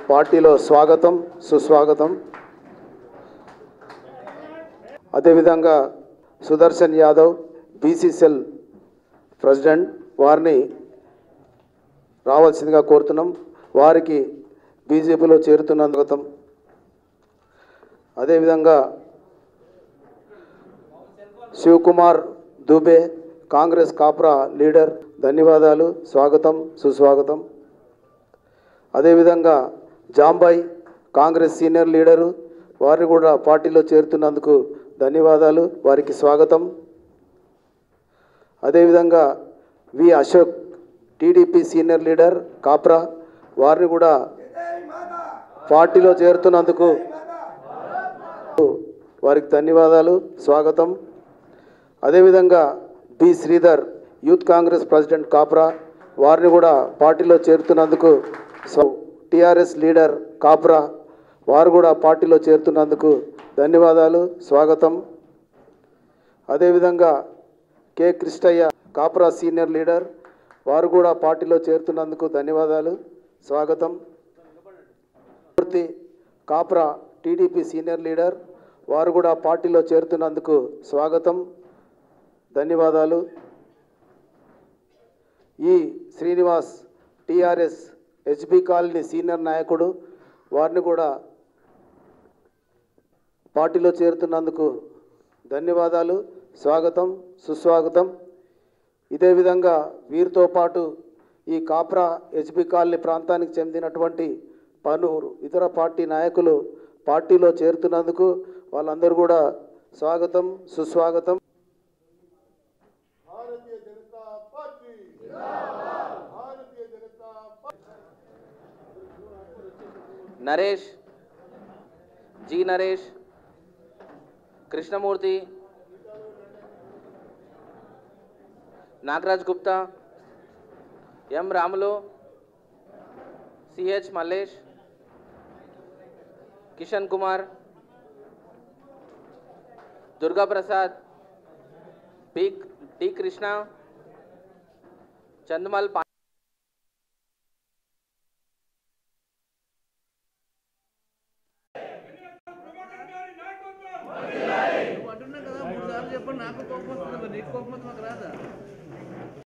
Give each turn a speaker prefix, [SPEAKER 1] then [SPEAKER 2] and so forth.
[SPEAKER 1] పార్టీలో స్వాగతం సుస్వాగతం అదేవిధంగా సుదర్శన్ యాదవ్ బీసీసీఎల్ ప్రెసిడెంట్ వారిని రావాల్సిందిగా కోరుతున్నాం వారికి బీజేపీలో చేరుతున్నందుకు అదేవిధంగా శివకుమార్ దుబే కాంగ్రెస్ కాప్రా లీడర్ ధన్యవాదాలు స్వాగతం సుస్వాగతం అదేవిధంగా జాంబాయ్ కాంగ్రెస్ సీనియర్ లీడరు వారిని కూడా పార్టీలో చేరుతున్నందుకు ధన్యవాదాలు వారికి స్వాగతం అదేవిధంగా V Ashok TDP senior leader Kapra వారిని కూడా పార్టీలో చేరుతున్నందుకు వారికి ధన్యవాదాలు స్వాగతం అదేవిధంగా B Sridhar youth Congress president Kapra వారిని కూడా పార్టీలో చేరుతున్నందుకు టిఆర్ఎస్ లీడర్ కాప్రా వారు కూడా పార్టీలో చేరుతున్నందుకు ధన్యవాదాలు స్వాగతం అదేవిధంగా K Krishnaiah Kapra senior leader వారు కూడా పార్టీలో చేరుతున్నందుకు ధన్యవాదాలు స్వాగతం Murthy Kapra TDP senior leader వారు కూడా పార్టీలో చేరుతున్నందుకు స్వాగతం ధన్యవాదాలు ఈ Srinivas TRS HB colony senior నాయకుడు వారిని కూడా పార్టీలో చేరుతున్నందుకు ధన్యవాదాలు స్వాగతం సుస్వాగతం ఇదే విధంగా వీరితో పాటు ఈ కాప్రా హెచ్బి కాలనీ ప్రాంతానికి చెందినటువంటి పలువురు ఇతర పార్టీ నాయకులు పార్టీలో చేరుతున్నందుకు వాళ్ళందరూ కూడా స్వాగతం సుస్వాగతం
[SPEAKER 2] Bharatiya Janata party Bharatiya Janata
[SPEAKER 3] Naresh G Naresh Krishnamurthy Nagaraj Gupta M Ramulu CH Mallesh Kishan Kumar Durga Prasad P T Krishna Chandumal పా
[SPEAKER 4] నువ్వు అంటున్నావు కదా మూడు సార్లు చెప్పండి నాకు కోపం వస్తుంది మరి నీకు కోపం వస్తుంది మాకు రాదా